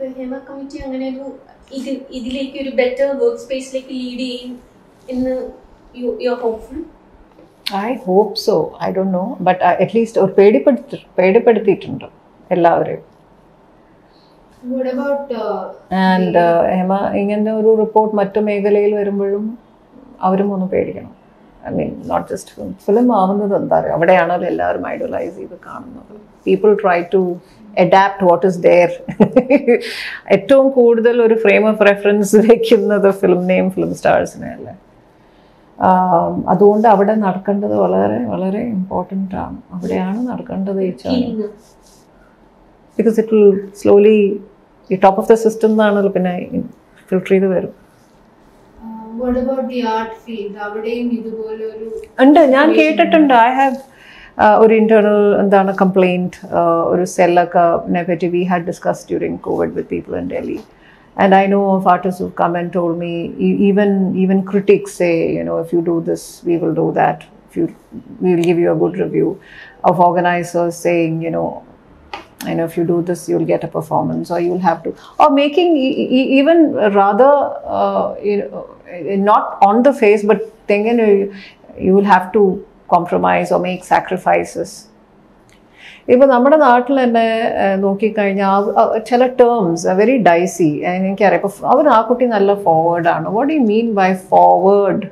ഇപ്പൊ ഹേമ കമ്മിറ്റി അങ്ങനെ ഒരു ഇത് ഇതിലേക്ക് ഒരു ബെറ്റർ വർക്ക് സ്പേസിലേക്ക് ലീഡ് ചെയ്യും എന്ന് you hopeful I hope so I don't know but at least ഒരു പേടിപ്പെടുത്തി പേടിപ്പെടുത്തിയിട്ടുണ്ട് എല്ലാവരെയും വാട്ട് അബൌട്ട് ആൻഡ് ഹേമ ഇങ്ങനത്തെ ഒരു റിപ്പോർട്ട് മറ്റു മേഖലയിൽ വരുമ്പോഴും അവരും ഒന്ന് പേടിക്കണം I mean not just film film ആവുന്നത് എന്താ പറയുക അവിടെയാണല്ലോ എല്ലാവരും ഐഡലൈസ് ചെയ്ത് കാണുന്നത് people try to adapt what is there ഏറ്റവും കൂടുതൽ ഒരു ഫ്രെയിം ഓഫ് റെഫറൻസ് വെക്കുന്നത് ഫിലിമിനെയും ഫിലിം സ്റ്റാർസിനെ അല്ലേ ആം, അതുകൊണ്ട് അവിടെ നടക്കേണ്ടത് വളരെ വളരെ ഇമ്പോർട്ടൻ്റ് ആണ് അവിടെയാണ് നടക്കേണ്ടത് ഈ channel because it will slowly ഈ ടോപ്പ് ഓഫ് ദ സിസ്റ്റം എന്നാണല്ലോ പിന്നെ ഫിൽട്ടർ ചെയ്ത് വരും what about the art field അവിടെയും ഇതുപോലെ ഒരു ഉണ്ട് ഞാൻ കേട്ടിട്ടുണ്ട് ഐ ഹാവ് ഒരു ഇന്റേണൽ എന്താണ് കംപ്ലൈൻറ്റ് ഒരു സെല്ലൊക്കെ പറ്റി we had discuss during Covid with people in Delhi And I know of artists who've come and told me, e- even even critics say, you know, if you do this, we will do that. If you, we'll give you a good review. Of organizers saying, you know, you know, if you do this, you'll get a performance, or you'll have to, or making e- e- even rather, uh, you know, not on the face, but thinking you, you will have to compromise or make sacrifices. ഇപ്പൊ നമ്മുടെ നാട്ടിൽ തന്നെ ഏഹ്, നോക്കിക്കഴിഞ്ഞാൽ ആ- ആ ചില terms very Dicey എനിക്കറിയാം ഇപ്പൊ അവർ ആ കുട്ടി നല്ല ഫോർവേഡ് ആണ് what you mean by forward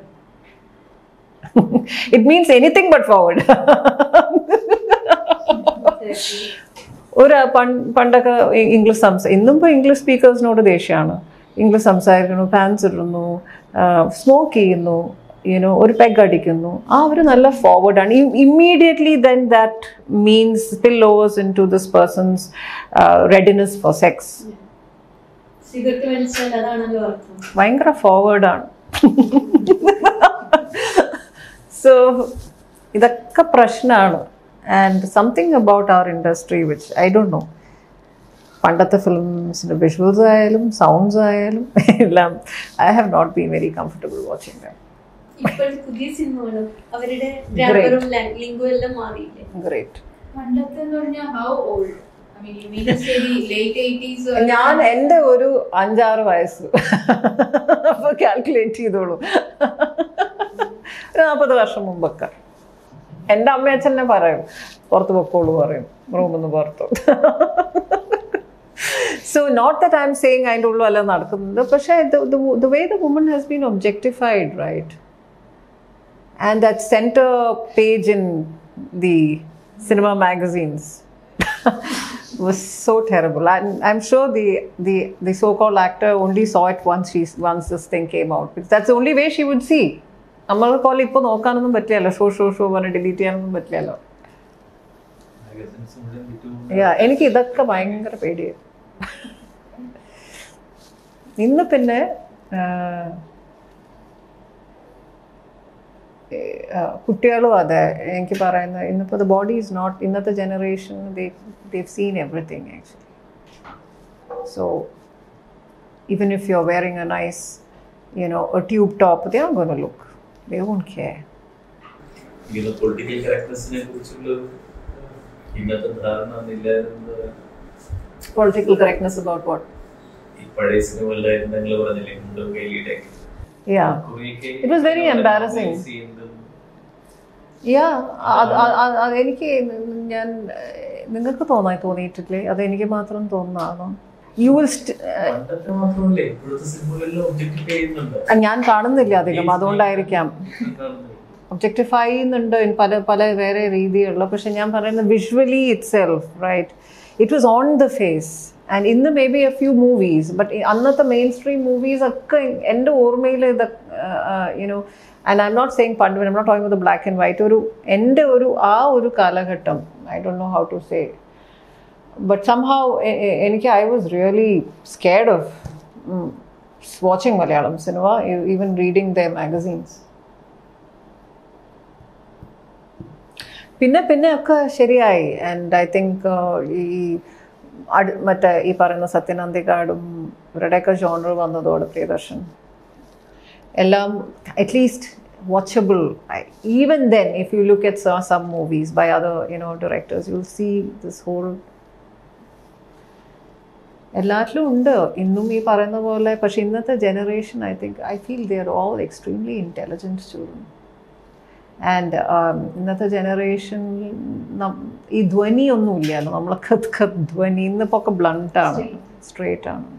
it means anything but forward ഒരു പണ്ട് പണ്ടൊക്കെ ഇ- ഇംഗ്ലീഷ് സംസാ ഇന്നും ഇപ്പോൾ ഇംഗ്ലീഷ് സ്പീക്കേഴ്സിനോട് ദേഷ്യമാണ് ഇംഗ്ലീഷ് സംസാരിക്കുന്നു പാൻസ് ഇടുന്നു സ്മോക്ക് ചെയ്യുന്നു യുനോ ഒരു പെഗ് അടിക്കുന്നു ആ അവർ നല്ല ഫോർവേഡാണ് immediately then that means spill overs into this persons readiness for sex cigarette വലിച്ചാൽ അതാണല്ലോ അർത്ഥം ഭയങ്കര ഫോർവേഡാണ് സോ ഇതൊക്കെ പ്രശ്നമാണ് and something about our industry which I don't know പണ്ടത്തെ ഫിലിംസിൻ്റെ വിഷ്വൽസ് ആയാലും സൗണ്ട്സ് ആയാലും എല്ലാം I have not been very comfortable watching them ഇപ്പോഴത്തെ പുതിയ സിനിമകളും അവരുടെ ഗ്രാമറും ലിംഗും എല്ലാം മാറിയില്ലേ ഗ്രേറ്റ് പണ്ടത്തെ എന്ന് പറഞ്ഞാൽ how old I mean you mean ശരി ലേറ്റ് എയ്റ്റീസ് ഞാൻ എൻ്റെ ഒരു അഞ്ചാറ് വയസ്സ് അപ്പോൾ കാൽക്കുലേറ്റ് ചെയ്തോളൂ ഒരു നാൽപ്പത് വർഷം മുമ്പൊക്കെ എൻ്റെ അമ്മ അച്ഛനെ പറയും പുറത്ത് പൊക്കോളൂ പറയും റൂമിൽ നിന്ന് പുറത്തു so not that I'm saying അതിൻ്റെ ഉള്ളു അല്ല നടക്കുന്നത് പക്ഷേ the way the woman has been objectified right and that center page in the cinema magazines was so terrible. I'm, I'm sure the, the, the so-called actor only saw it once she once this thing came out because that's the only way she would see. നമ്മളെ പോലെ ഇപ്പോൾ നോക്കാനൊന്നും പറ്റില്ലല്ലോ show show show പറഞ്ഞ് delete ചെയ്യാനൊന്നും പറ്റില്ലല്ലോ Yeah, എനിക്ക് ഇതൊക്കെ ഭയങ്കര പേടിയായിരുന്നു ഇന്ന് പിന്നെ ആഹ്, കുട്ടികളും അതെ എനിക്ക് പറയുന്നത് ഇന്നിപ്പോൾ ദ ബോഡി ഈസ് നോട്ട് ഇന്നത്തെ generation they've seen everything actually so even if you are wearing a nice you know a tube top they are gone look they won't care ഇങ്ങനെ പൊളിറ്റിക്കൽ കറക്റ്റ്നെസ്സിനെ കുറിച്ചുള്ള ഇന്നത്തെ ധാരണ ഇല്ലായിരുന്നത് പൊളിറ്റിക്കൽ കറക്റ്റ്നെസ് അബൌട്ട് വാട്ട് ഈ പഴയ സിനിമകളിലായിരുന്നു നിങ്ങൾ പറഞ്ഞില്ലേ മുണ്ടും കൈലിയുടെയൊക്കെ യാ കുറെയൊക്കെ It was very embarrassing. ചെയ്യുന്നതും യാ എനിക്ക് ഞാൻ നിങ്ങൾക്ക് തോന്നാൻ തോന്നിയിട്ടില്ലേ അത് എനിക്ക് മാത്രം തോന്നുന്നതാണോ യു വിൽ പണ്ടത്തെ മാത്രമല്ലേ ഇപ്പോഴത്തെ സിനിമകളിലും ഒബ്ജക്റ്റിഫൈ ചെയ്യുന്നുണ്ട് ഞാൻ കാണുന്നില്ല അധികം അതുകൊണ്ടായിരിക്കാം കാണുന്നത്. ഒബ്ജക്ടിഫൈ ചെയ്യുന്നുണ്ട് in പല പല വേറെ രീതികളിൽ പക്ഷെ ഞാൻ പറയുന്നത് visually itself right it was on the face and ഇന്ന് may be a few movies but അന്നത്തെ മെയിൻ സ്ട്രീം മൂവീസ് ഒക്കെ എൻ്റെ ഓർമ്മയിൽ ഇത് you know and I'm not saying പണ്ട് I'm not toying with black and white ഒരു എൻ്റെ ഒരു ആ ഒരു കാലഘട്ടം I don't know how to say but somehow എനിക്ക് I was really scared of watching Malayalam സിനിമ ഈവൻ റീഡിങ് ദ മാഗസീൻസ് പിന്നെ പിന്നെ ഒക്കെ ശരിയായി ആൻഡ് ഐ തിങ്ക് ഈ അടു മറ്റേ ഈ പറയുന്ന സത്യനന്ദിക്കാടും ഇവരുടെയൊക്കെ ജോണർ വന്നതോടെ പ്രിയദർശൻ എല്ലാം at least watchable even then if you look at some movies by other you know directors you will see this whole എല്ലാറ്റിലും ഉണ്ട് ഇന്നും ഈ പറയുന്ന പോലെ പക്ഷെ ഇന്നത്തെ generation I think I feel they are all extremely intelligent student and ഇന്നത്തെ generation ഈ ധ്വനി ഒന്നും ഇല്ലല്ലോ നമ്മളൊക്കെ ഒക്കെ ധ്വനി ഇന്നിപ്പോൾ ഒക്കെ ബ്ലണ്ടാണ് സ്ട്രേറ്റ് ആണ്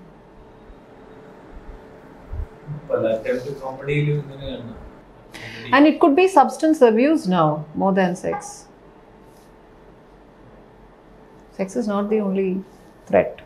പല അറ്റംപ്റ്റ് കോമഡിയിലും ഇങ്ങനെയാണ് And it could be substance abuse now more than sex. Sex is not the only threat.